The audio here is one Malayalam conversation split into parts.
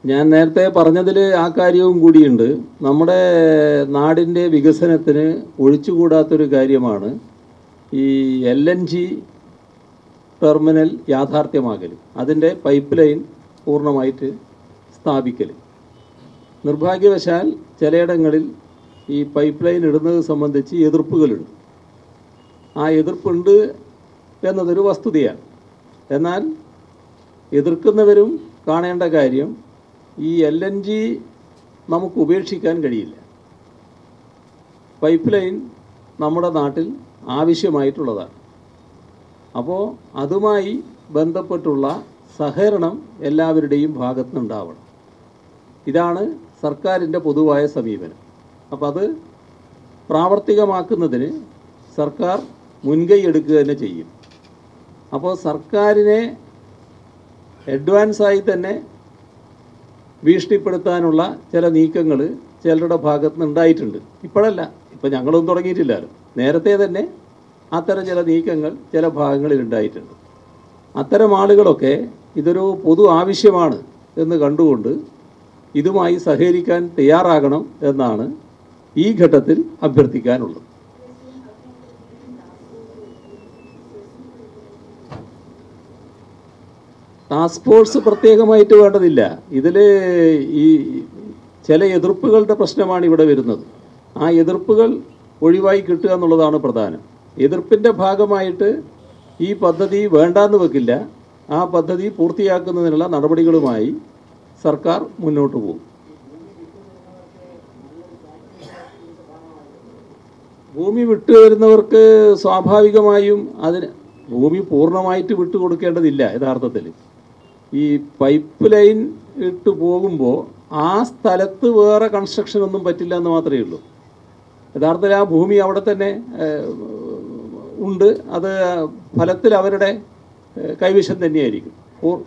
ഞാൻ നേരത്തെ പറഞ്ഞതിൽ ആ കാര്യവും കൂടിയുണ്ട് നമ്മുടെ നാടിൻ്റെ വികസനത്തിന് ഒഴിച്ചുകൂടാത്തൊരു കാര്യമാണ് ഈ എൽ എൻ ജി ടെർമിനൽ യാഥാർത്ഥ്യമാകൽ അതിൻ്റെ പൈപ്പ് ലൈൻ പൂർണ്ണമായിട്ട് സ്ഥാപിക്കൽ നിർഭാഗ്യവശാൽ ചിലയിടങ്ങളിൽ ഈ പൈപ്പ് ലൈൻ ഇടുന്നത് സംബന്ധിച്ച് എതിർപ്പുകളുണ്ട് ആ എതിർപ്പുണ്ട് എന്നതൊരു വസ്തുതയാണ് എന്നാൽ എതിർക്കുന്നവരും കാണേണ്ട കാര്യം ഈ എൽ എൻ ജി നമുക്ക് ഉപേക്ഷിക്കാൻ കഴിയില്ല പൈപ്പ് ലൈൻ നമ്മുടെ നാട്ടിൽ ആവശ്യമായിട്ടുള്ളതാണ് അപ്പോൾ അതുമായി ബന്ധപ്പെട്ടുള്ള സഹകരണം എല്ലാവരുടെയും ഭാഗത്ത് നിന്നുണ്ടാവണം ഇതാണ് സർക്കാരിൻ്റെ പൊതുവായ സമീപനം അപ്പോൾ അത് പ്രാവർത്തികമാക്കുന്നതിന് സർക്കാർ മുൻകൈ എടുക്കുക തന്നെ ചെയ്യും അപ്പോൾ സർക്കാരിനെ അഡ്വാൻസായി തന്നെ ഭീഷണിപ്പെടുത്താനുള്ള ചില നീക്കങ്ങൾ ചിലരുടെ ഭാഗത്ത് നിന്ന് ഉണ്ടായിട്ടുണ്ട് ഇപ്പോഴല്ല ഇപ്പം ഞങ്ങളൊന്നും തുടങ്ങിയിട്ടില്ലല്ലോ നേരത്തെ തന്നെ അത്തരം ചില നീക്കങ്ങൾ ചില ഭാഗങ്ങളിൽ ഉണ്ടായിട്ടുണ്ട് അത്തരം ആളുകളൊക്കെ ഇതൊരു പൊതു ആവശ്യമാണ് എന്ന് കണ്ടുകൊണ്ട് ഇതുമായി സഹകരിക്കാൻ തയ്യാറാകണം എന്നാണ് ഈ ഘട്ടത്തിൽ അഭ്യർത്ഥിക്കാനുള്ളത് ടാസ്ക് ഫോഴ്സ് പ്രത്യേകമായിട്ട് വേണ്ടതില്ല ഇതിൽ ഈ ചില എതിർപ്പുകളുടെ പ്രശ്നമാണ് ഇവിടെ വരുന്നത് ആ എതിർപ്പുകൾ ഒഴിവായി കിട്ടുക എന്നുള്ളതാണ് പ്രധാനം എതിർപ്പിൻ്റെ ഭാഗമായിട്ട് ഈ പദ്ധതി വേണ്ടാന്ന് വെക്കില്ല ആ പദ്ധതി പൂർത്തിയാക്കുന്നതിനുള്ള നടപടികളുമായി സർക്കാർ മുന്നോട്ട് പോകും ഭൂമി വിട്ടു വരുന്നവർക്ക് സ്വാഭാവികമായും അതിന് ഭൂമി പൂർണ്ണമായിട്ട് വിട്ടു കൊടുക്കേണ്ടതില്ല യഥാർത്ഥത്തിൽ ഈ പൈപ്പ് ലൈൻ ഇട്ട് പോകുമ്പോൾ ആ സ്ഥലത്ത് വേറെ കൺസ്ട്രക്ഷൻ ഒന്നും പറ്റില്ല എന്ന് മാത്രമേ ഉള്ളൂ യഥാർത്ഥത്തിൽ ആ ഭൂമി അവിടെ തന്നെ ഏഹ്, ഉണ്ട് അത് ഫലത്തിൽ അവരുടെ ഏഹ്, കൈവശം തന്നെയായിരിക്കും പൂർ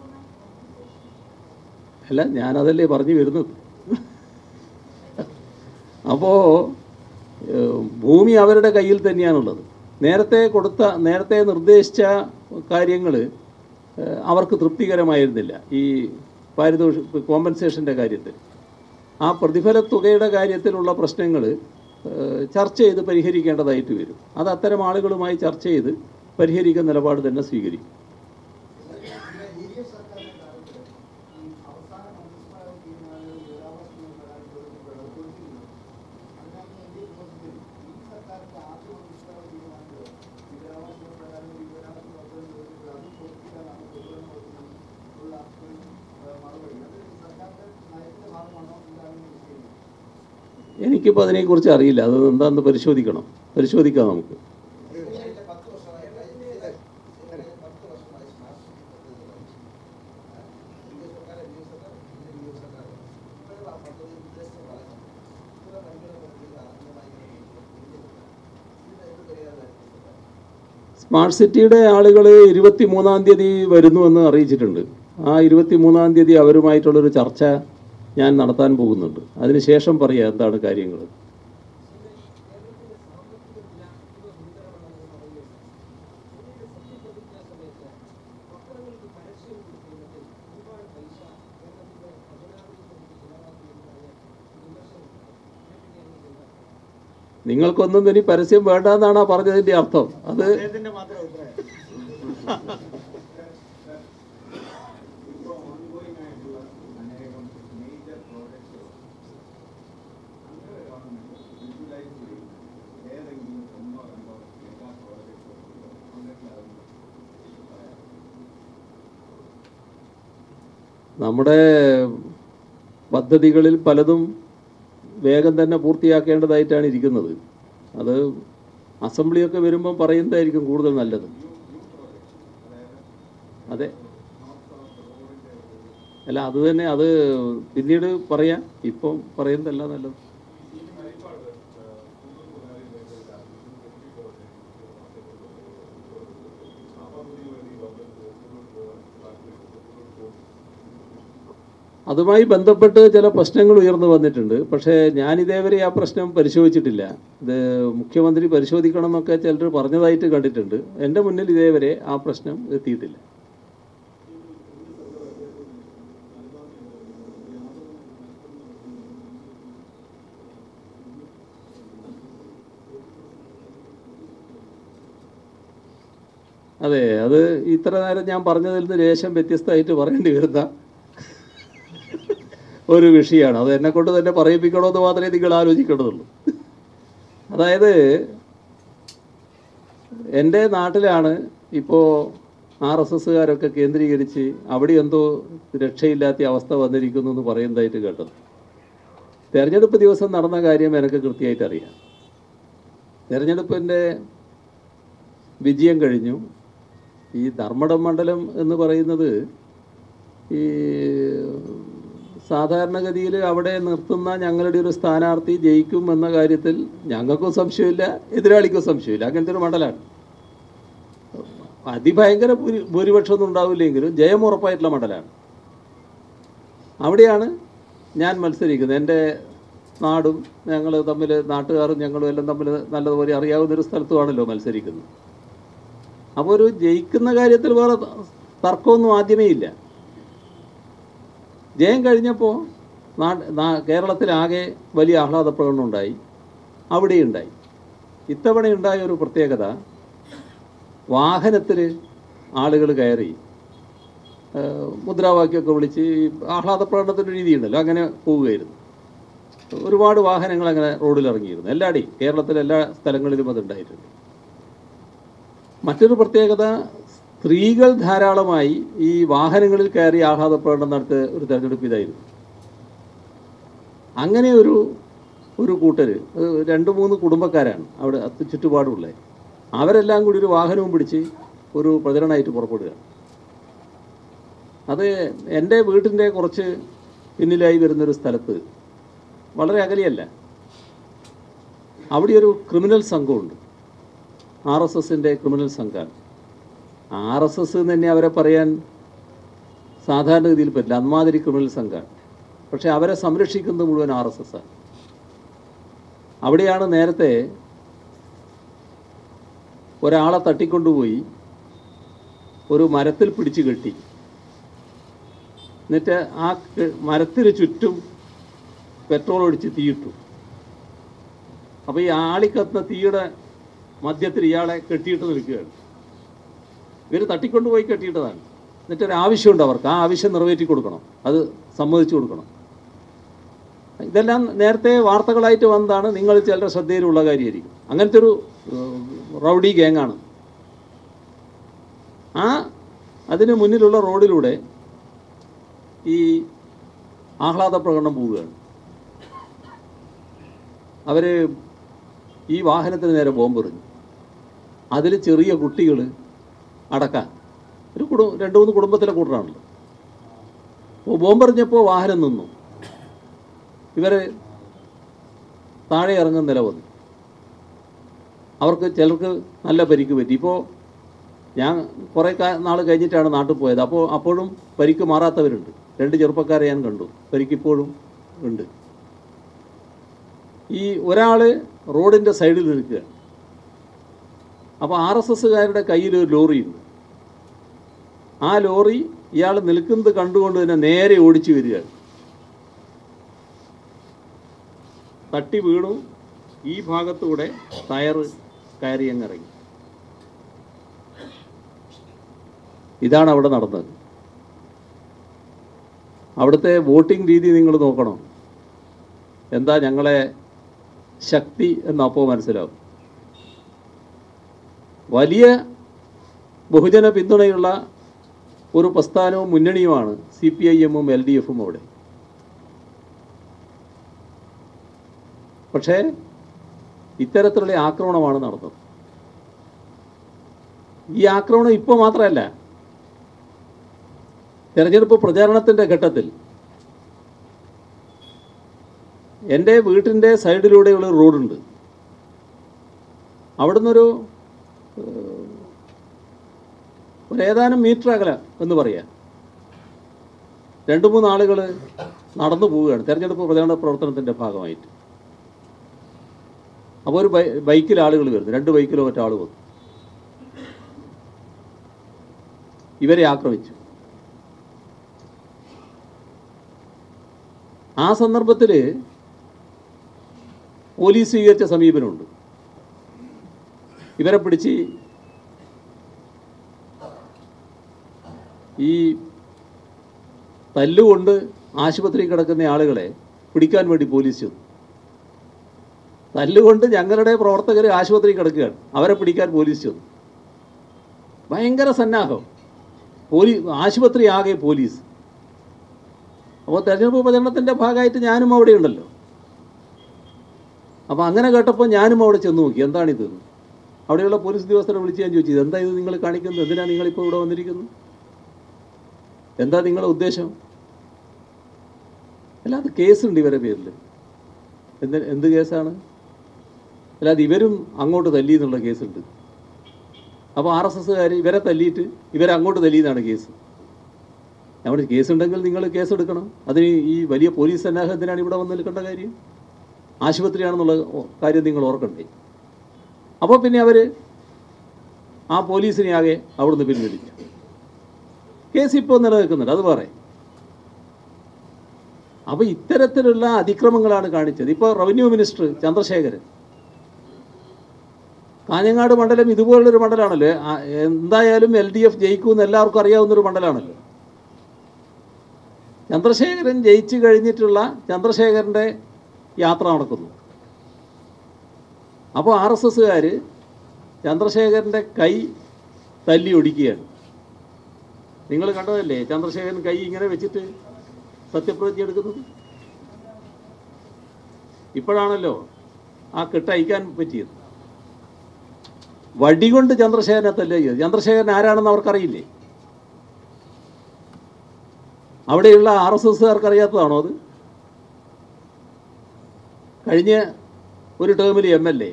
അല്ല ഞാനതല്ലേ പറഞ്ഞു വരുന്നത് അപ്പോൾ ഭൂമി അവരുടെ കയ്യിൽ തന്നെയാണുള്ളത് നേരത്തെ കൊടുത്ത നേരത്തെ നിർദ്ദേശിച്ച കാര്യങ്ങൾ അവർക്ക് തൃപ്തികരമായിരുന്നില്ല ഈ പാരിതോഷിക കോമ്പൻസേഷൻ്റെ കാര്യത്തിൽ ആ പ്രതിഫല തുകയുടെ കാര്യത്തിലുള്ള പ്രശ്നങ്ങൾ ചർച്ച ചെയ്ത് പരിഹരിക്കേണ്ടതായിട്ട് വരും അത് അത്തരം ആളുകളുമായി ചർച്ച ചെയ്ത് പരിഹരിക്കുന്ന നിലപാട് തന്നെ സ്വീകരിക്കും എനിക്കിപ്പോൾ അതിനെക്കുറിച്ച് അറിയില്ല അത് എന്താണെന്ന് പരിശോധിക്കണം പരിശോധിക്കാം നമുക്ക് സ്മാർട്ട് സിറ്റിയുടെ ആളുകൾ ഇരുപത്തി മൂന്നാം തീയതി വരുന്നുവെന്ന് അറിയിച്ചിട്ടുണ്ട് ആ ഇരുപത്തി മൂന്നാം തീയതി അവരുമായിട്ടുള്ളൊരു ചർച്ച ഞാൻ നടത്താൻ പോകുന്നുണ്ട് അതിനുശേഷം പറയാം എന്താണ് കാര്യങ്ങൾ നിങ്ങൾക്കൊന്നും ഇനി പരസ്യം വേണ്ടെന്നാണ് ആ പറഞ്ഞതിന്റെ അർത്ഥം അത് നമ്മുടെ പദ്ധതികളിൽ പലതും വേഗം തന്നെ പൂർത്തിയാക്കേണ്ടതായിട്ടാണ് ഇരിക്കുന്നത് അത് അസംബ്ലിയൊക്കെ വരുമ്പം പറയുന്നതായിരിക്കും കൂടുതൽ നല്ലത് അതെ അല്ല അത് തന്നെ അത് പിന്നീട് പറയാം ഇപ്പം പറയുന്നതല്ല നല്ലത് അതുമായി ബന്ധപ്പെട്ട് ചില പ്രശ്നങ്ങൾ ഉയർന്നു വന്നിട്ടുണ്ട് പക്ഷേ ഞാൻ ഇതേവരെ ആ പ്രശ്നം പരിശോധിച്ചിട്ടില്ല ഇത് മുഖ്യമന്ത്രി പരിശോധിക്കണം എന്നൊക്കെ ചിലർ പറഞ്ഞതായിട്ട് കണ്ടിട്ടുണ്ട് എൻ്റെ മുന്നിൽ ഇതേവരെ ആ പ്രശ്നം എത്തിയിട്ടില്ല അതെ അത് ഇത്ര നേരം ഞാൻ പറഞ്ഞതിൽ നിന്ന് ലേശം വ്യത്യസ്തമായിട്ട് പറയേണ്ടി വരുന്ന ഒരു വിഷയമാണ് അത് എന്നെ കൊണ്ട് തന്നെ പറയിപ്പിക്കണമെന്ന് മാത്രമേ നിങ്ങൾ ആലോചിക്കേണ്ടതുള്ളൂ അതായത് എൻ്റെ നാട്ടിലാണ് ഇപ്പോൾ ആർ എസ് എസ്സുകാരൊക്കെ കേന്ദ്രീകരിച്ച് അവിടെ എന്തോ രക്ഷയില്ലാത്ത അവസ്ഥ വന്നിരിക്കുന്നു എന്ന് പറയുന്നതായിട്ട് കേട്ടത് തെരഞ്ഞെടുപ്പ് ദിവസം നടന്ന കാര്യം എനിക്ക് കൃത്യമായിട്ട് അറിയാം തെരഞ്ഞെടുപ്പിൻ്റെ വിജയം കഴിഞ്ഞു ഈ ധർമ്മടം മണ്ഡലം എന്ന് പറയുന്നത് ഈ സാധാരണഗതിയിൽ അവിടെ നിർത്തുന്ന ഞങ്ങളുടെ ഒരു സ്ഥാനാർത്ഥി ജയിക്കും എന്ന കാര്യത്തിൽ ഞങ്ങൾക്കും സംശയമില്ല എതിരാളിക്കും സംശയമില്ല അങ്ങനത്തെ ഒരു മണ്ഡലമാണ് അതിഭയങ്കര ഭൂരി- ഭൂരിപക്ഷമൊന്നും ഉണ്ടാവില്ലെങ്കിലും ജയം ഉറപ്പായിട്ടുള്ള മണ്ഡലമാണ് അവിടെയാണ് ഞാൻ മത്സരിക്കുന്നത് എൻ്റെ നാടും ഞങ്ങൾ തമ്മിൽ നാട്ടുകാരും ഞങ്ങളും എല്ലാം തമ്മിൽ നല്ലതുപോലെ അറിയാവുന്ന ഒരു സ്ഥലത്തുമാണല്ലോ മത്സരിക്കുന്നത് അപ്പോൾ ഒരു ജയിക്കുന്ന കാര്യത്തിൽ വേറെ ത- തർക്കമൊന്നും ആദ്യമേ ഇല്ല ജയം കഴിഞ്ഞപ്പോൾ നാട് നാ- കേരളത്തിലാകെ വലിയ ആഹ്ലാദ പ്രകടനം ഉണ്ടായി അവിടെയുണ്ടായി ഇത്തവണ ഉണ്ടായ ഒരു പ്രത്യേകത വാഹനത്തിൽ ആളുകൾ കയറി ഏഹ് മുദ്രാവാക്യമൊക്കെ വിളിച്ച് ഈ ആഹ്ലാദ പ്രകടനത്തിൻ്റെ രീതിയുണ്ടല്ലോ അങ്ങനെ പോവുകയായിരുന്നു ഒരുപാട് വാഹനങ്ങൾ അങ്ങനെ റോഡിൽ ഇറങ്ങിയിരുന്നു എല്ലാടെയും കേരളത്തിലെ എല്ലാ സ്ഥലങ്ങളിലും അതുണ്ടായിട്ടുണ്ട് മറ്റൊരു പ്രത്യേകത സ്ത്രീകൾ ധാരാളമായി ഈ വാഹനങ്ങളിൽ കയറി ആഹ്ലാദ പ്രകടനം നടത്തിയ ഒരു തെരഞ്ഞെടുപ്പ് ഇതായിരുന്നു അങ്ങനെ ഒരു ഒരു കൂട്ടര് അത് രണ്ട് മൂന്ന് കുടുംബക്കാരാണ് അവിടെ അത് ചുറ്റുപാടുള്ളത് അവരെല്ലാം കൂടി ഒരു വാഹനവും പിടിച്ച് ഒരു പ്രചരണമായിട്ട് പുറപ്പെടുകയാണ് അത് എൻ്റെ വീട്ടിൻ്റെ കുറച്ച് പിന്നിലായി വരുന്നൊരു സ്ഥലത്ത് വളരെ അകലെയല്ല അവിടെ ഒരു ക്രിമിനൽ സംഘമുണ്ട് ആർ എസ് എസിൻ്റെ ക്രിമിനൽ സംഘമാണ് ആർ എസ് എസ് തന്നെ അവരെ പറയാൻ സാധാരണഗതിയിൽ പറ്റില്ല അന്മാതിരി ക്രിമിനൽ സംഘമാണ് പക്ഷേ അവരെ സംരക്ഷിക്കുന്നത് മുഴുവൻ ആർ എസ് എസ് ആണ് അവിടെയാണ് നേരത്തെ ഒരാളെ തട്ടിക്കൊണ്ടുപോയി ഒരു മരത്തിൽ പിടിച്ചു കെട്ടി എന്നിട്ട് ആ ക- മരത്തിന് ചുറ്റും പെട്രോൾ ഒഴിച്ച് തീയിട്ടു അപ്പോൾ ഈ ആളിക്കത്തുന്ന തീയുടെ മധ്യത്തിൽ ഇയാളെ കെട്ടിയിട്ട് നിൽക്കുകയാണ് ഇവർ തട്ടിക്കൊണ്ടുപോയി കെട്ടിയിട്ടതാണ് എന്നിട്ട് ഒരു ആവശ്യമുണ്ട് അവർക്ക് ആ ആവശ്യം നിറവേറ്റി കൊടുക്കണം അത് സമ്മതിച്ചു കൊടുക്കണം ഇതെല്ലാം നേരത്തെ വാർത്തകളായിട്ട് വന്നതാണ് നിങ്ങൾ ചിലരുടെ ശ്രദ്ധയിലുള്ള കാര്യമായിരിക്കും അങ്ങനത്തെ ഒരു ഏഹ്, റൗഡി ഗ്യാങ്ങാണ് ആ അതിന് മുന്നിലുള്ള റോഡിലൂടെ ഈ ആഹ്ലാദ പ്രകടനം പോവുകയാണ് അവർ ഈ വാഹനത്തിന് നേരെ ബോംബെറിഞ്ഞു അതിൽ ചെറിയ കുട്ടികൾ അടക്കാൻ ഒരു കുടു രണ്ട് മൂന്ന് കുടുംബത്തിലെ കൂട്ടറാണല്ലോ അപ്പോൾ ബോംബെറിഞ്ഞപ്പോൾ വാഹനം നിന്നു ഇവർ താഴെ ഇറങ്ങുന്ന നില വന്നു അവർക്ക് ചിലർക്ക് നല്ല പരിക്ക് പറ്റി ഇപ്പോൾ ഞാൻ കുറേ കാ നാൾ കഴിഞ്ഞിട്ടാണ് നാട്ടിൽ പോയത് അപ്പോൾ അപ്പോഴും പരിക്ക് മാറാത്തവരുണ്ട് രണ്ട് ചെറുപ്പക്കാരെ ഞാൻ കണ്ടു പരിക്ക് ഇപ്പോഴും ഉണ്ട് ഈ ഒരാൾ റോഡിൻ്റെ സൈഡിൽ നിൽക്കുകയാണ് അപ്പോൾ ആർ എസ് എസ്സുകാരുടെ കയ്യിൽ ഒരു ലോറിയുണ്ട് ആ ലോറി ഇയാൾ നിൽക്കുന്നത് കണ്ടുകൊണ്ട് തന്നെ നേരെ ഓടിച്ചു വരികയാണ് തട്ടി വീണു ഈ ഭാഗത്തൂടെ ടയറ് കയറി അങ്ങിറങ്ങി ഇതാണ് അവിടെ നടന്നത് അവിടുത്തെ വോട്ടിംഗ് രീതി നിങ്ങൾ നോക്കണം എന്താ ഞങ്ങളെ ശക്തി എന്നപ്പോൾ മനസ്സിലാവും വലിയ ബഹുജന പിന്തുണയുള്ള ഒരു പ്രസ്ഥാനവും മുന്നണിയുമാണ് സി പി ഐ എമ്മും എൽ ഡി എഫും അവിടെ പക്ഷേ ഇത്തരത്തിലുള്ള ആക്രമണമാണ് നടന്നത് ഈ ആക്രമണം ഇപ്പോൾ മാത്രമല്ല തെരഞ്ഞെടുപ്പ് പ്രചാരണത്തിൻ്റെ ഘട്ടത്തിൽ എൻ്റെ വീട്ടിൻ്റെ സൈഡിലൂടെയുള്ള ഒരു റോഡുണ്ട് അവിടുന്നൊരു ഏഹ്, ഒരു ഏതാനും മീറ്റർ അകല എന്ന് പറയാം രണ്ട് മൂന്ന് ആളുകൾ നടന്നു പോവുകയാണ് തെരഞ്ഞെടുപ്പ് പ്രചാരണ പ്രവർത്തനത്തിൻ്റെ ഭാഗമായിട്ട് അപ്പോൾ ഒരു ബൈ ബൈക്കിൽ ആളുകൾ വരുന്നു രണ്ട് ബൈക്കിലോ മറ്റാൾ വന്നു ഇവരെ ആക്രമിച്ചു ആ സന്ദർഭത്തിൽ പോലീസ് സ്വീകരിച്ച സമീപനമുണ്ട് ഇവരെ പിടിച്ച് ഈ തല്ലുകൊണ്ട് ആശുപത്രിയിൽ കിടക്കുന്ന ആളുകളെ പിടിക്കാൻ വേണ്ടി പോലീസ് ചെന്നു തല്ലുകൊണ്ട് ഞങ്ങളുടെ പ്രവർത്തകർ ആശുപത്രിയിൽ കിടക്കുകയാണ് അവരെ പിടിക്കാൻ പോലീസ് ചെന്നു ഭയങ്കര സന്നാഹം പോലീ ആശുപത്രി ആകെ പോലീസ് അപ്പോൾ തെരഞ്ഞെടുപ്പ് പ്രചരണത്തിൻ്റെ ഭാഗമായിട്ട് ഞാനും അവിടെ ഉണ്ടല്ലോ അപ്പോൾ അങ്ങനെ കേട്ടപ്പോൾ ഞാനും അവിടെ ചെന്ന് നോക്കി എന്താണിത് അവിടെയുള്ള പോലീസ് ഉദ്യോഗസ്ഥരെ വിളിച്ച് ഞാൻ ചോദിച്ചു എന്താ ഇത് നിങ്ങൾ കാണിക്കുന്നത് എന്തിനാണ് നിങ്ങളിപ്പോൾ ഇവിടെ വന്നിരിക്കുന്നത് എന്താ നിങ്ങളുടെ ഉദ്ദേശം അല്ലാതെ കേസുണ്ട് ഇവരെ പേരിൽ എന്ത് എന്ത് കേസാണ് അല്ലാതെ ഇവരും അങ്ങോട്ട് തല്ലി എന്നുള്ള കേസുണ്ട് അപ്പോൾ ആർ എസ് എസ്സുകാർ ഇവരെ തല്ലിയിട്ട് ഇവരെ അങ്ങോട്ട് തല്ലിയെന്നാണ് കേസ് നമ്മുടെ കേസ് ഉണ്ടെങ്കിൽ നിങ്ങൾ കേസ് എടുക്കണം അതിന് ഈ വലിയ പോലീസ് സന്നാഹത്തിനാണ് ഇവിടെ വന്ന് നിൽക്കേണ്ട കാര്യം ആശുപത്രിയാണെന്നുള്ള ഓ- കാര്യം നിങ്ങൾ ഓർക്കണ്ടേ അപ്പോൾ പിന്നെ അവർ ആ പോലീസിനെ ആകെ അവിടുന്ന് പിൻവലിച്ചു കേസ് ഇപ്പോൾ നിലനിൽക്കുന്നുണ്ട് അത് പറയാം അപ്പോൾ ഇത്തരത്തിലുള്ള അതിക്രമങ്ങളാണ് കാണിച്ചത് ഇപ്പോൾ റവന്യൂ മിനിസ്റ്റർ ചന്ദ്രശേഖരൻ കാഞ്ഞങ്ങാട് മണ്ഡലം ഇതുപോലുള്ളൊരു മണ്ഡലമാണല്ലോ ആ, എന്തായാലും എൽ ഡി എഫ് ജയിക്കുമെന്ന് എല്ലാവർക്കും അറിയാവുന്നൊരു മണ്ഡലമാണല്ലോ ചന്ദ്രശേഖരൻ ജയിച്ചു കഴിഞ്ഞിട്ടുള്ള ചന്ദ്രശേഖരൻ്റെ യാത്ര നടക്കുന്നു അപ്പോൾ ആർ എസ് എസ്സുകാർ ചന്ദ്രശേഖരൻ്റെ കൈ തല്ലി ഒടിക്കുകയാണ് നിങ്ങൾ കണ്ടതല്ലേ ചന്ദ്രശേഖരൻ കൈ ഇങ്ങനെ വെച്ചിട്ട് സത്യപ്രതിജ്ഞ എടുക്കുന്നത് ഇപ്പോഴാണല്ലോ ആ കെട്ടയക്കാൻ പറ്റിയത് വടി കൊണ്ട് ചന്ദ്രശേഖരനെ തല്ലിയത് ചന്ദ്രശേഖരൻ ആരാണെന്ന് അവർക്കറിയില്ലേ അവിടെയുള്ള ആർ എസ് എസ്സുകാർക്ക് അറിയാത്തതാണോ അത് കഴിഞ്ഞ ഒരു ടേമിൽ എം എൽ എ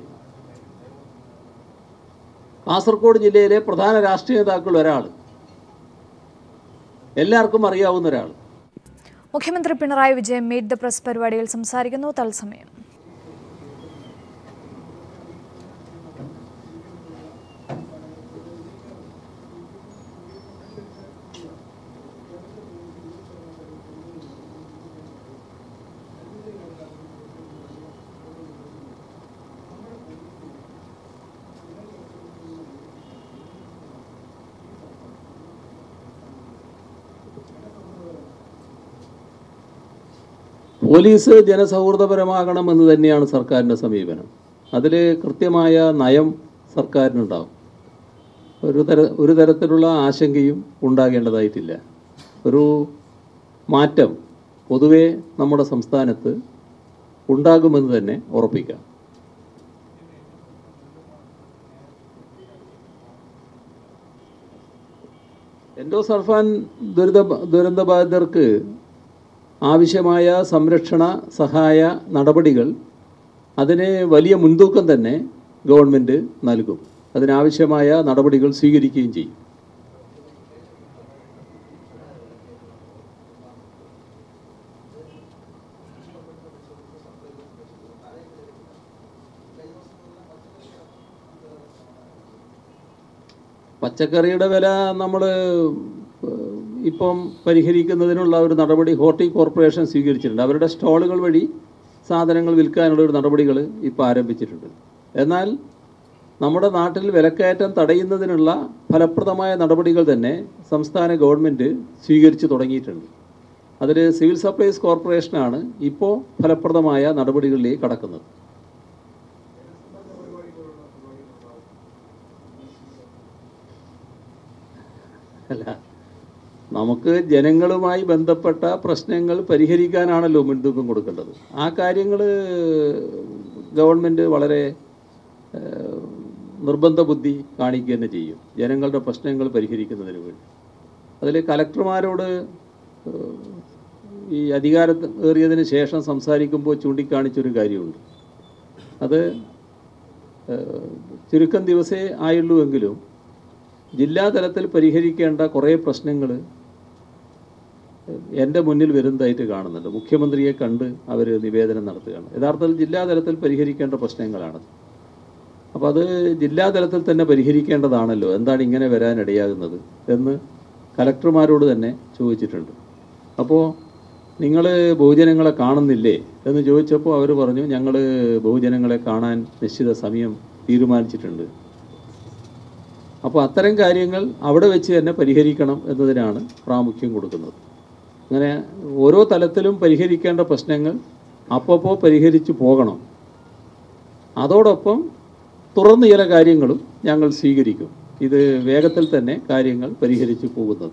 കാസർഗോഡ് ജില്ലയിലെ പ്രധാന രാഷ്ട്രീയ നേതാക്കൾ ഒരാൾ എല്ലാവർക്കും അറിയാവുന്ന ഒരാൾ മുഖ്യമന്ത്രി Pinarayi Vijayan meet the press പരിപാടിയിൽ സംസാരിക്കുന്നു തത്സമയം പോലീസ് ജനസൗഹൃദപരമാകണമെന്ന് തന്നെയാണ് സർക്കാരിൻ്റെ സമീപനം അതിൽ കൃത്യമായ നയം സർക്കാരിനുണ്ടാവും ഒരു തര ഒരു തരത്തിലുള്ള ആശങ്കയും ഉണ്ടാകേണ്ടതായിട്ടില്ല ഒരു മാറ്റം പൊതുവെ നമ്മുടെ സംസ്ഥാനത്ത് ഉണ്ടാകുമെന്ന് തന്നെ ഉറപ്പിക്കാം എൻഡോസൾഫാൻ ദുരിത ദുരന്തബാധിതർക്ക് ആവശ്യമായ സംരക്ഷണ സഹായ നടപടികൾ അതിന് വലിയ മുൻതൂക്കം തന്നെ ഗവൺമെൻറ് നൽകും അതിനാവശ്യമായ നടപടികൾ സ്വീകരിക്കുകയും ചെയ്യും പച്ചക്കറിയുടെ വില നമ്മൾ ഇപ്പം പരിഹരിക്കുന്നതിനുള്ള ഒരു നടപടി ഹോർട്ടി കോർപ്പറേഷൻ സ്വീകരിച്ചിട്ടുണ്ട് അവരുടെ സ്റ്റാളുകൾ വഴി സാധനങ്ങൾ വിൽക്കാനുള്ള ഒരു നടപടികൾ ഇപ്പോൾ ആരംഭിച്ചിട്ടുണ്ട് എന്നാൽ നമ്മുടെ നാട്ടിൽ വിലക്കയറ്റം തടയുന്നതിനുള്ള ഫലപ്രദമായ നടപടികൾ തന്നെ സംസ്ഥാന ഗവൺമെൻറ് സ്വീകരിച്ചു തുടങ്ങിയിട്ടുണ്ട് അതിൽ സിവിൽ സപ്ലൈസ് കോർപ്പറേഷനാണ് ഇപ്പോൾ ഫലപ്രദമായ നടപടികളിലേക്ക് കടക്കുന്നത് അല്ല നമുക്ക് ജനങ്ങളുമായി ബന്ധപ്പെട്ട പ്രശ്നങ്ങൾ പരിഹരിക്കാനാണല്ലോ മുൻതൂക്കം കൊടുക്കേണ്ടത് ആ കാര്യങ്ങൾ ഗവൺമെൻറ് വളരെ ഏഹ്, നിർബന്ധ ബുദ്ധി കാണിക്കുക തന്നെ ചെയ്യും ജനങ്ങളുടെ പ്രശ്നങ്ങൾ പരിഹരിക്കുന്നതിന് വേണ്ടി അതിൽ കലക്ടർമാരോട് ഏഹ്, ഈ അധികാരത്ത് ഏറിയതിന് ശേഷം സംസാരിക്കുമ്പോൾ ചൂണ്ടിക്കാണിച്ചൊരു കാര്യമുണ്ട് അത് ഏഹ്, ചുരുക്കം ദിവസേ ആയുള്ളൂ എങ്കിലും ജില്ലാ തലത്തിൽ പരിഹരിക്കേണ്ട കുറേ പ്രശ്നങ്ങൾ എൻ്റെ മുന്നിൽ വരുന്നതായിട്ട് കാണുന്നുണ്ട് മുഖ്യമന്ത്രിയെ കണ്ട് അവർ നിവേദനം നടത്തുകയാണ് യഥാർത്ഥത്തിൽ ജില്ലാ തലത്തിൽ പരിഹരിക്കേണ്ട പ്രശ്നങ്ങളാണ് അപ്പോൾ അത് ജില്ലാ തലത്തിൽ തന്നെ പരിഹരിക്കേണ്ടതാണല്ലോ എന്താണ് ഇങ്ങനെ വരാനിടയാകുന്നത് എന്ന് കലക്ടർമാരോട് തന്നെ ചോദിച്ചിട്ടുണ്ട് അപ്പോൾ നിങ്ങൾ ബഹുജനങ്ങളെ കാണുന്നില്ലേ എന്ന് ചോദിച്ചപ്പോൾ അവർ പറഞ്ഞു ഞങ്ങൾ ബഹുജനങ്ങളെ കാണാൻ നിശ്ചിത സമയം തീരുമാനിച്ചിട്ടുണ്ട് അപ്പോൾ അത്തരം കാര്യങ്ങൾ അവിടെ വെച്ച് തന്നെ പരിഹരിക്കണം എന്നതിനാണ് പ്രാമുഖ്യം കൊടുക്കുന്നത് അങ്ങനെ ഓരോ തലത്തിലും പരിഹരിക്കേണ്ട പ്രശ്നങ്ങൾ അപ്പപ്പോൾ പരിഹരിച്ചു പോകണം അതോടൊപ്പം തുറന്നു ചില കാര്യങ്ങളും ഞങ്ങൾ സ്വീകരിക്കും ഇത് വേഗത്തിൽ തന്നെ കാര്യങ്ങൾ പരിഹരിച്ചു പോകുന്നത്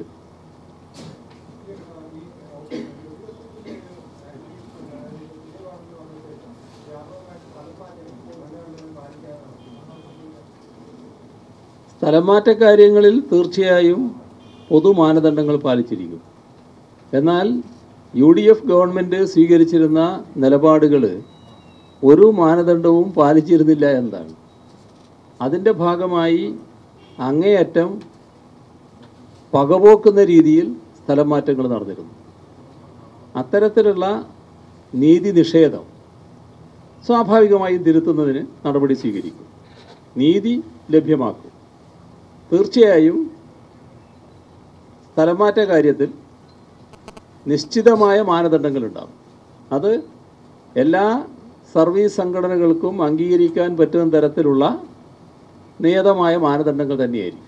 സ്ഥലംമാറ്റ കാര്യങ്ങളിൽ തീർച്ചയായും പൊതു മാനദണ്ഡങ്ങൾ പാലിച്ചിരിക്കും എന്നാൽ യു ഡി എഫ് ഗവൺമെൻറ് സ്വീകരിച്ചിരുന്ന നിലപാടുകൾ ഒരു മാനദണ്ഡവും പാലിച്ചിരുന്നില്ല എന്നതാണ് അതിൻ്റെ ഭാഗമായി അങ്ങേയറ്റം പകപോക്കുന്ന രീതിയിൽ സ്ഥലം മാറ്റങ്ങൾ നടന്നിരുന്നു അത്തരത്തിലുള്ള നീതി നിഷേധം സ്വാഭാവികമായും തിരുത്തുന്നതിന് നടപടി സ്വീകരിക്കും നീതി ലഭ്യമാക്കും തീർച്ചയായും സ്ഥലംമാറ്റ കാര്യത്തിൽ നിശ്ചിതമായ മാനദണ്ഡങ്ങളുണ്ടാകും അത് എല്ലാ സർവീസ് സംഘടനകൾക്കും അംഗീകരിക്കാൻ പറ്റുന്ന തരത്തിലുള്ള നിയതമായ മാനദണ്ഡങ്ങൾ തന്നെയായിരിക്കും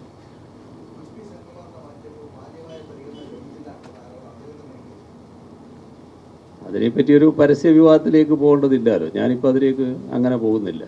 അതിനെപ്പറ്റി ഒരു പരസ്യ വിവാദത്തിലേക്ക് പോകേണ്ടതില്ലല്ലോ ഞാനിപ്പോൾ അതിലേക്ക് അങ്ങനെ പോകുന്നില്ല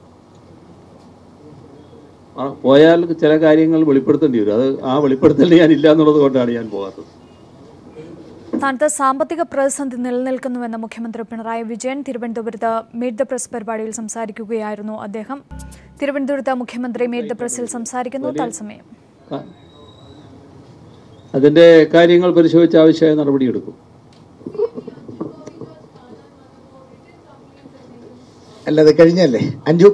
ആ, പോയാൽ ചില കാര്യങ്ങൾ വെളിപ്പെടുത്തേണ്ടി വരും അത് ആ വെളിപ്പെടുത്തൽ ഞാനില്ല എന്നുള്ളത് കൊണ്ടാണ് ഞാൻ പോകാത്തത് സംസ്ഥാനത്ത് സാമ്പത്തിക പ്രതിസന്ധി നിലനിൽക്കുന്നുവെന്ന് മുഖ്യമന്ത്രി പിണറായി വിജയൻ തിരുവനന്തപുരത്ത് മീറ്റ് ദ പ്രസ് പരിപാടിയിൽ സംസാരിക്കുകയായിരുന്നു അദ്ദേഹം തിരുവനന്തപുരത്ത് മുഖ്യമന്ത്രി മീറ്റ് ദ പ്രസിൽ സംസാരിക്കുന്നു തത്സമയം ആ. അതിൻ്റെ കാര്യങ്ങൾ പരിശോധിച്ച് ആവശ്യമായ നടപടിയെടുക്കും അല്ല അത് കഴിഞ്ഞല്ലേ അഞ്ചു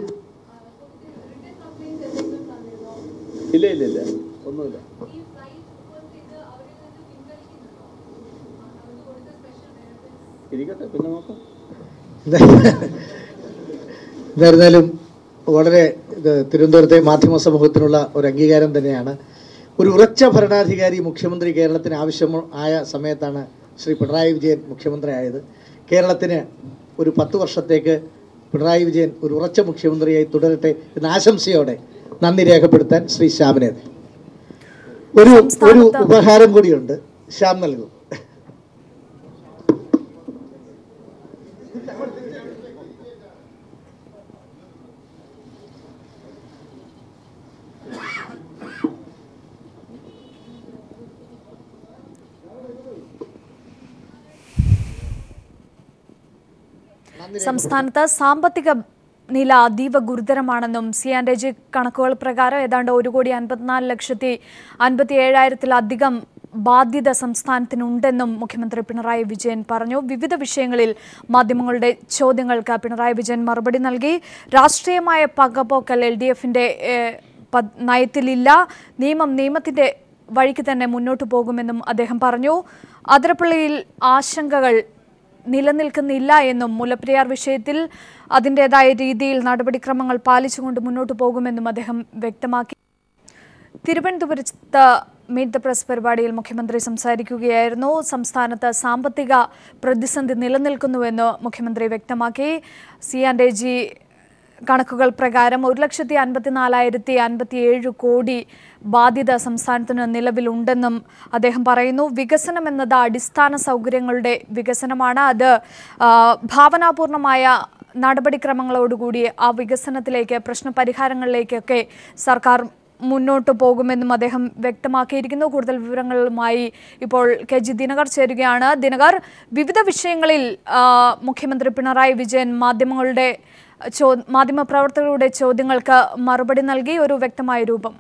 ഇല്ല ഇല്ല ഇല്ല ഒന്നുമില്ല ഇരിക്കട്ടെ പിന്നെ നോക്കാം എന്തായിരുന്നാലും വളരെ ഇത് തിരുവനന്തപുരത്തെ മാധ്യമ സമൂഹത്തിനുള്ള ഒരു അംഗീകാരം തന്നെയാണ് ഒരു ഉറച്ച ഭരണാധികാരി മുഖ്യമന്ത്രി കേരളത്തിന് ആവശ്യം ആയ സമയത്താണ് ശ്രീ പിണറായി വിജയൻ മുഖ്യമന്ത്രി ആയത് കേരളത്തിന് ഒരു പത്ത് വർഷത്തേക്ക് പിണറായി വിജയൻ ഒരു ഉറച്ച മുഖ്യമന്ത്രിയായി തുടരട്ടെ എന്ന ആശംസയോടെ നന്ദി രേഖപ്പെടുത്താൻ ശ്രീ ശ്യാമിനെ ഒരു ഒരു സംസ്ഥാനത്ത് ഉപഹാരം കൂടിയുണ്ട് ശ്യാം നൽകും സംസ്ഥാനത്ത് സാമ്പത്തിക നില അതീവ ഗുരുതരമാണെന്നും സി ആൻഡ് ജി കണക്കുകൾ പ്രകാരം ഏതാണ്ട് ഒരു കോടി അൻപത്തിനാല് ലക്ഷത്തി അൻപത്തി ഏഴായിരത്തിലധികം ബാധ്യത സംസ്ഥാനത്തിനുണ്ടെന്നും മുഖ്യമന്ത്രി പിണറായി വിജയൻ പറഞ്ഞു വിവിധ വിഷയങ്ങളിൽ മാധ്യമങ്ങളുടെ ചോദ്യങ്ങൾക്ക് പിണറായി വിജയൻ മറുപടി നൽകി രാഷ്ട്രീയമായ പകപോക്കൽ എൽ ഡി എഫിന്റെ നയത്തിലില്ല നിയമം നിയമത്തിന്റെ വഴിക്ക് തന്നെ മുന്നോട്ടു പോകുമെന്നും അദ്ദേഹം പറഞ്ഞു അതിരപ്പള്ളിയിൽ ആശങ്കകൾ നിലനിൽക്കുന്നില്ല എന്നും മുല്ലപ്പെരിയാർ വിഷയത്തിൽ അതിൻ്റെതായ രീതിയിൽ നടപടിക്രമങ്ങൾ പാലിച്ചുകൊണ്ട് മുന്നോട്ടു പോകുമെന്നും അദ്ദേഹം വ്യക്തമാക്കി തിരുവനന്തപുരത്ത് മീറ്റ് ദ പ്രസ് പരിപാടിയിൽ മുഖ്യമന്ത്രി സംസാരിക്കുകയായിരുന്നു സംസ്ഥാനത്ത് സാമ്പത്തിക പ്രതിസന്ധി നിലനിൽക്കുന്നുവെന്ന് മുഖ്യമന്ത്രി വ്യക്തമാക്കി സി ആൻഡ് എ ജി കണക്കുകൾ പ്രകാരം ഒരു ലക്ഷത്തി അൻപത്തിനാലായിരത്തി അൻപത്തിയേഴ് കോടി ബാധ്യത സംസ്ഥാനത്തിന് നിലവിലുണ്ടെന്നും അദ്ദേഹം പറയുന്നു വികസനം എന്നത് അടിസ്ഥാന സൗകര്യങ്ങളുടെ വികസനമാണ് അത് ആ, ഭാവനാപൂർണമായ നടപടിക്രമങ്ങളോടുകൂടി ആ വികസനത്തിലേക്ക് പ്രശ്നപരിഹാരങ്ങളിലേക്കൊക്കെ സർക്കാർ മുന്നോട്ട് പോകുമെന്നും അദ്ദേഹം വ്യക്തമാക്കിയിരിക്കുന്നു കൂടുതൽ വിവരങ്ങളുമായി ഇപ്പോൾ കെ ജി ദിനകർ ചേരുകയാണ് ദിനകർ വിവിധ വിഷയങ്ങളിൽ ആ, മുഖ്യമന്ത്രി പിണറായി വിജയൻ മാധ്യമങ്ങളുടെ ചോ മാധ്യമപ്രവർത്തകരുടെ ചോദ്യങ്ങൾക്ക് മറുപടി നൽകി ഒരു വ്യക്തമായ രൂപം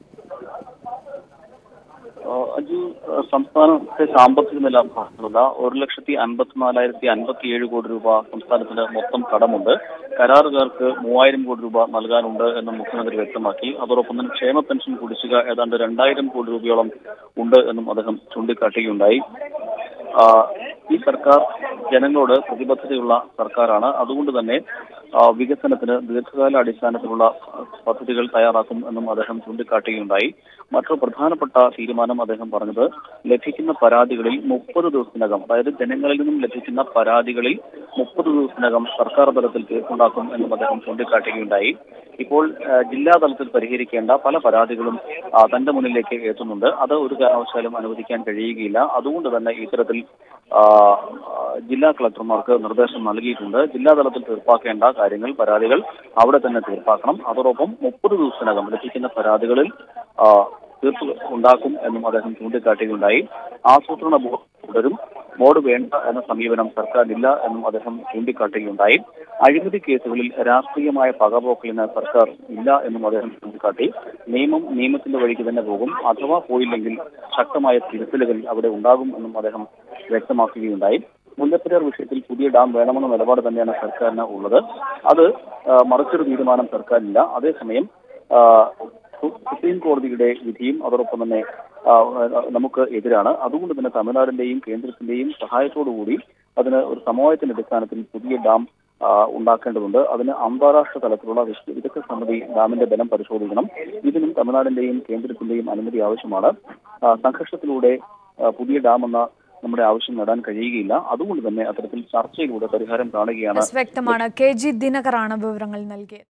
ആഹ് അജു ആഹ് സംസ്ഥാനത്തെ സാമ്പത്തിക നില പറഞ്ഞില്ല ഒരു ലക്ഷത്തി അൻപത്തിനാലായിരത്തി അൻപത്തി ഏഴ് കോടി രൂപ സംസ്ഥാനത്തിന് മൊത്തം കടമുണ്ട് കരാറുകാർക്ക് മൂവായിരം കോടി രൂപ നൽകാനുണ്ട് എന്ന് മുഖ്യമന്ത്രി വ്യക്തമാക്കി അതോടൊപ്പം തന്നെ ക്ഷേമ പെൻഷൻ കുടിശ്ശിക ഏതാണ്ട് രണ്ടായിരം കോടി രൂപയോളം ഉണ്ട് എന്നും അദ്ദേഹം ചൂണ്ടിക്കാട്ടുകയുണ്ടായി ആഹ് ഈ സർക്കാർ ജനങ്ങളോട് പ്രതിബദ്ധതയുള്ള സർക്കാരാണ് അതുകൊണ്ട് തന്നെ ആഹ് വികസനത്തിന് ദീർഘകാല അടിസ്ഥാനത്തിലുള്ള പദ്ധതികൾ തയ്യാറാക്കും എന്നും അദ്ദേഹം ചൂണ്ടിക്കാട്ടുകയുണ്ടായി മറ്റൊരു പ്രധാനപ്പെട്ട തീരുമാനം അദ്ദേഹം പറഞ്ഞത് ലഭിക്കുന്ന പരാതികളിൽ മുപ്പത് ദിവസത്തിനകം അതായത് ജനങ്ങളിൽ നിന്നും ലഭിക്കുന്ന പരാതികളിൽ മുപ്പത് ദിവസത്തിനകം സർക്കാർ തലത്തിൽ തീർപ്പുണ്ടാക്കും എന്നും അദ്ദേഹം ചൂണ്ടിക്കാട്ടുകയുണ്ടായി ഇപ്പോൾ ആ, ജില്ലാ തലത്തിൽ പരിഹരിക്കേണ്ട പല പരാതികളും ആ, തന്റെ മുന്നിലേക്ക് എത്തുന്നുണ്ട് അത് ഒരു കാരണവശാലും അനുവദിക്കാൻ കഴിയുകയില്ല അതുകൊണ്ട് തന്നെ ഇത്തരത്തിൽ ആ, ആ, ജില്ലാ കളക്ടർമാർക്ക് നിർദ്ദേശം നൽകിയിട്ടുണ്ട് ജില്ലാ തലത്തിൽ തീർപ്പാക്കേണ്ട കാര്യങ്ങൾ പരാതികൾ അവിടെ തന്നെ തീർപ്പാക്കണം അതോടൊപ്പം മുപ്പത് ദിവസത്തിനകം ലഭിക്കുന്ന പരാതികളിൽ ആ, തീർപ്പ് ഉണ്ടാക്കും എന്നും അദ്ദേഹം ചൂണ്ടിക്കാട്ടുകയുണ്ടായി ആസൂത്രണ ബോർഡ് തുടരും ബോർഡ് വേണ്ട എന്ന സമീപനം സർക്കാരിനില്ല എന്നും അദ്ദേഹം ചൂണ്ടിക്കാട്ടുകയുണ്ടായി അഴിമതി കേസുകളിൽ രാഷ്ട്രീയമായ പകപോക്കലിന് സർക്കാർ ഇല്ല എന്നും അദ്ദേഹം ചൂണ്ടിക്കാട്ടി നിയമം നിയമത്തിന്റെ വഴിക്ക് തന്നെ പോകും അഥവാ പോയില്ലെങ്കിൽ ശക്തമായ തിരുത്തലുകൾ അവിടെ ഉണ്ടാകും എന്നും അദ്ദേഹം വ്യക്തമാക്കുകയുണ്ടായി മുല്ലപ്പെരിയാർ വിഷയത്തിൽ പുതിയ ഡാം വേണമെന്ന നിലപാട് തന്നെയാണ് സർക്കാരിന് ഉള്ളത് അത് ആ, മറിച്ചൊരു തീരുമാനം സർക്കാരിനില്ല അതേസമയം ആ, സു- സുപ്രീം കോടതിയുടെ വിധിയും അതോടൊപ്പം തന്നെ ആ, നമുക്ക് എതിരാണ് അതുകൊണ്ട് തന്നെ തമിഴ്നാടിന്റെയും കേന്ദ്രത്തിന്റെയും സഹായത്തോടുകൂടി അതിന് ഒരു സമവായത്തിന്റെ അടിസ്ഥാനത്തിൽ പുതിയ ഡാം ആ, ഉണ്ടാക്കേണ്ടതുണ്ട് അതിന് അന്താരാഷ്ട്ര തലത്തിലുള്ള വിശ- വിദഗ്ധ സമിതി ഡാമിന്റെ ബലം പരിശോധിക്കണം ഇതിനും തമിഴ്നാടിന്റെയും കേന്ദ്രത്തിന്റെയും അനുമതി ആവശ്യമാണ് ആ, സംഘർഷത്തിലൂടെ ആ, പുതിയ ഡാം എന്ന നമ്മുടെ ആവശ്യം നേടാൻ കഴിയുകയില്ല അതുകൊണ്ട് തന്നെ അത്തരത്തിൽ ചർച്ചയിലൂടെ പരിഹാരം കാണുകയാണ് എസ് വ്യക്തമാണ് കെ ജി ദിനകറാണ് വിവരങ്ങൾ നൽകിയത്